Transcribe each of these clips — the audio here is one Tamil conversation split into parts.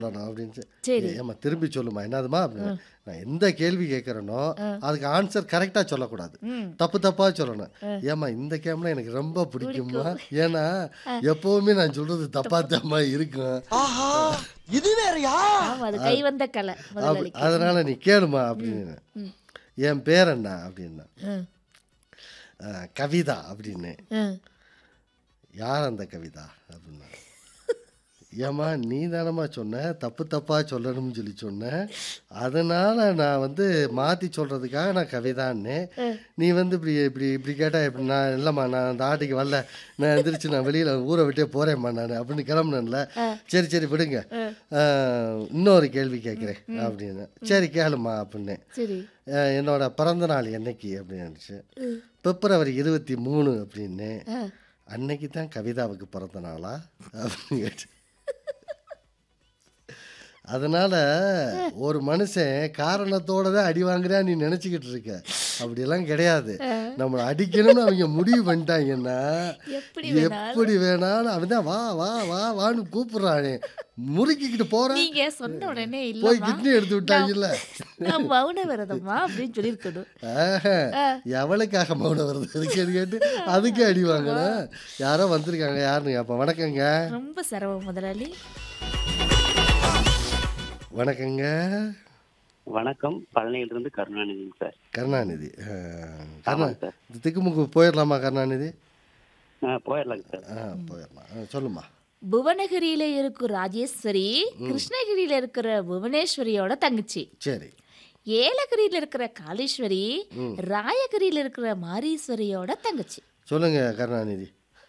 சொல்லணும் அப்படின்னு சரி. ஏம்மா திரும்பி சொல்லுமா என்னதுமா அப்படின்னு நான் எந்த கேள்வி கேட்குறேனோ அதுக்கு ஆன்சர் கரெக்டாக சொல்லக்கூடாது ம். தப்பு தப்பா சொல்லணும் ஏம்மா இந்த கேம்ல எனக்கு ரொம்ப பிடிக்குமா ஏன்னா எப்பவுமே நான் சொல்றது தப்பா தப்பா இருக்கும் ஆஹா இது வேறயா ஆமா அது கை வந்த கலை அப்ப- முதலாளிக்கு அதனால நீ கேளுமா அப்படின்னு என் பேர் என்ன அப்படின்னா ம், அஹ், கவிதா அப்படின்னு ம். யார் அந்த கவிதா அப்படின்னா ஏம்மா நீ தானம்மா சொன்ன தப்பு தப்பா சொல்லணும்னு சொல்லி சொன்ன அதனால நான் வந்து மாற்றி சொல்கிறதுக்காக நான் கவிதான்னு நீ வந்து இப்படி இப்படி இப்படி கேட்டால் இப்படி நான் இல்லைம்மா நான் அந்த ஆட்டைக்கு வரல நான் எந்திரிச்சு நான் வெளியில் ஊரை விட்டே போகிறேம்மா நான் அப்படின்னு கிளம்புனேன்ல சரி சரி விடுங்க அஹ், இன்னொரு கேள்வி கேட்குறேன் அப்படின்னு சரி கேளுமா அப்படின்னு சரி அஹ், என்னோட பிறந்த நாள் என்னைக்கு அப்படின்னு பிப்ரவரி இருபத்தி மூணு அப்படின்னு ஆ. அன்னைக்கு தான் கவிதாவுக்கு பிறந்த நாளா அப்படின்னு கேட்டு அதனால ஒரு மனுஷன் காரணத்தோட தான் அடி வாங்குறான்னு நீ நினச்சிக்கிட்டு இருக்க அப்படியெல்லாம் கிடையாது நம்மளை அடிக்கணும்னு அவங்க முடிவு பண்ணிட்டாங்கன்னா எப்படி வேணாலும் எப்படி வேணாலும் அவன் தான் வா வா வா வான்னு கூப்பிடுறானே முறுக்கிக்கிட்டு போறான் நீங்க சொன்ன உடனே போய் இல்லம்மா கிட்னி எடுத்து விட்டாங்கல்ல நான் மௌன விரதம்மா அப்படின்னு சொல்லியிருக்கணும் ஆஹா, எவளுக்காக மௌனம் வருது அதுக்கு கேட்டு அதுக்கு அடி வாங்கணும் யாரோ வந்திருக்காங்க யாருன்னு கேட்போம் வணக்கங்க ரொம்ப சிரமம் முதலாளி வணக்கங்க வணக்கம் பழனியிலிருந்து கருணாநிதிங்க சார் கருணாநிதி ஆ, கருணா ஆமாங்க சார் இந்த திக்குமுக்கு போயிடலாமா கருணாநிதி ஆ போயிடலாங்க சார் ஆ போயிடலாம் ஆ, சொல்லுமா புவனகிரியில இருக்கும் ராஜேஸ்வரி கிருஷ்ணகிரியில இருக்கிற புவனேஸ்வரியோட தங்கச்சி சரி ஏலகிரியில இருக்கிற காளீஸ்வரி ராயகிரியில இருக்கிற மாரீஸ்வரியோட தங்கச்சி சொல்லுங்க கருணாநிதி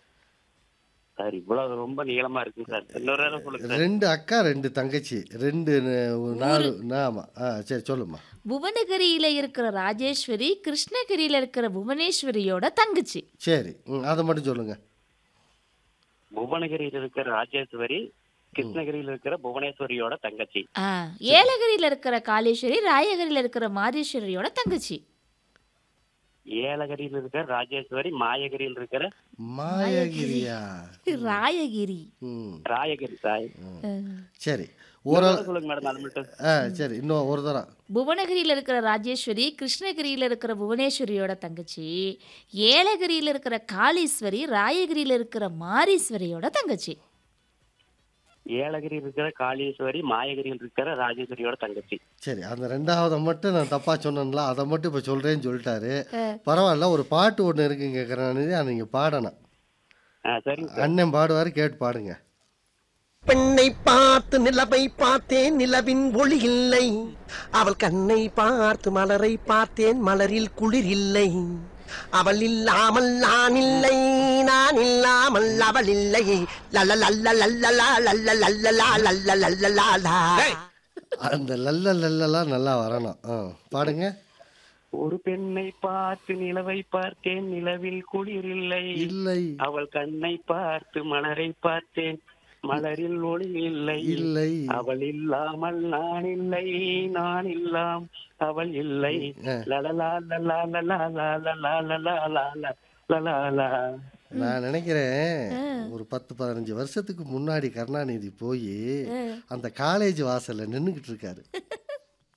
சார் இவ்வளவு ரொம்ப நீளமா இருக்குங்க சார் இன்னொரு நேரம் சொல்லுங்க சார் ரெண்டு அக்கா ரெண்டு தங்கச்சி ரெண்டு ந- ஒரு நாலு ஆமா ஆ சரி சொல்லுமா புவனகிரியில இருக்கிற ராஜேஸ்வரி கிருஷ்ணகிரியில இருக்கிற புவனேஸ்வரியோட தங்கச்சி சரி ம் அதை மட்டும் சொல்லுங்க புவனகிரியில் இருக்கிற ராஜேஸ்வரி கிருஷ்ணகிரியில் இருக்கிற புவனேஸ்வரியோட தங்கச்சி ஆ, ஏலகிரியில இருக்கிற காளீஸ்வரி ராயகிரியில இருக்கிற மாரீஸ்வரியோட தங்கச்சி ஏலகிரியில் இருக்கிற ராஜேஸ்வரி மாயகிரியில் இருக்கிற மாயகிரியா ராயகிரி ம் ராயகிரி சாய் சரி இன்னொரு ஒரு தடவை சொல்லுங்க மேடம் அது மட்டும் ஆ சரி இன்னும் ஒரு தரம் புவனகிரியில இருக்கிற ராஜேஸ்வரி கிருஷ்ணகிரியில இருக்கிற புவனேஸ்வரியோட தங்கச்சி ஏலகிரியில இருக்கிற காளீஸ்வரி ராயகிரியில இருக்கிற மாரீஸ்வரியோட தங்கச்சி ஏலகிரியில் இருக்கிற காளீஸ்வரி மாயகிரியில் இருக்கிற ராஜேஸ்வரியோட தங்கச்சி சரி அந்த ரெண்டாவதை மட்டும் நான் தப்பா சொன்னேன்ல அதை மட்டும் இப்போ சொல்றேன்னு சொல்லிட்டாரு பரவாயில்ல ஒரு பாட்டு ஒன்று இருக்குங்க கருணாநிதி அதை நீங்கள் பாடணும் ஆ சரிங்க சார் அண்ணன் பாடுவார் கேட்டு பாடுங்க பெண்ணை பார்த்து நிலவை பார்த்தேன் நிலவின் ஒளி இல்லை அவள் கண்ணை பார்த்து மலரை பார்த்தேன் மலரில் குளிர் இல்லை அவள் இல்லாமல் நான் இல்லை நான் இல்லாமல் அவள் இல்லை லல்ல லல்ல லல்லலா லல்ல லல்லலா லல்ல லல்லலா அந்த லல்ல லல்லலாம் நல்லா வரணும் ஆ பாடுங்க ஒரு பெண்ணை பார்த்து நிலவை பார்த்தேன் நிலவில் குளிர் இல்லை இல்லை அவள் கண்ணை பார்த்து மலரை பார்த்தேன் மலரில் ஒளி இல்லை இல்லை அவள் இல்லாமல் நான் இல்லை நான் இல்லாம் அவள் இல்லை லலலா லலா லலா லலா லலா லலா லலா லலா நான் நினைக்கிறேன் ஒரு பத்து பதினஞ்சு வருஷத்துக்கு முன்னாடி கருணாநிதி போய் அந்த காலேஜ் வாசல்ல நின்றுக்கிட்டு இருக்காரு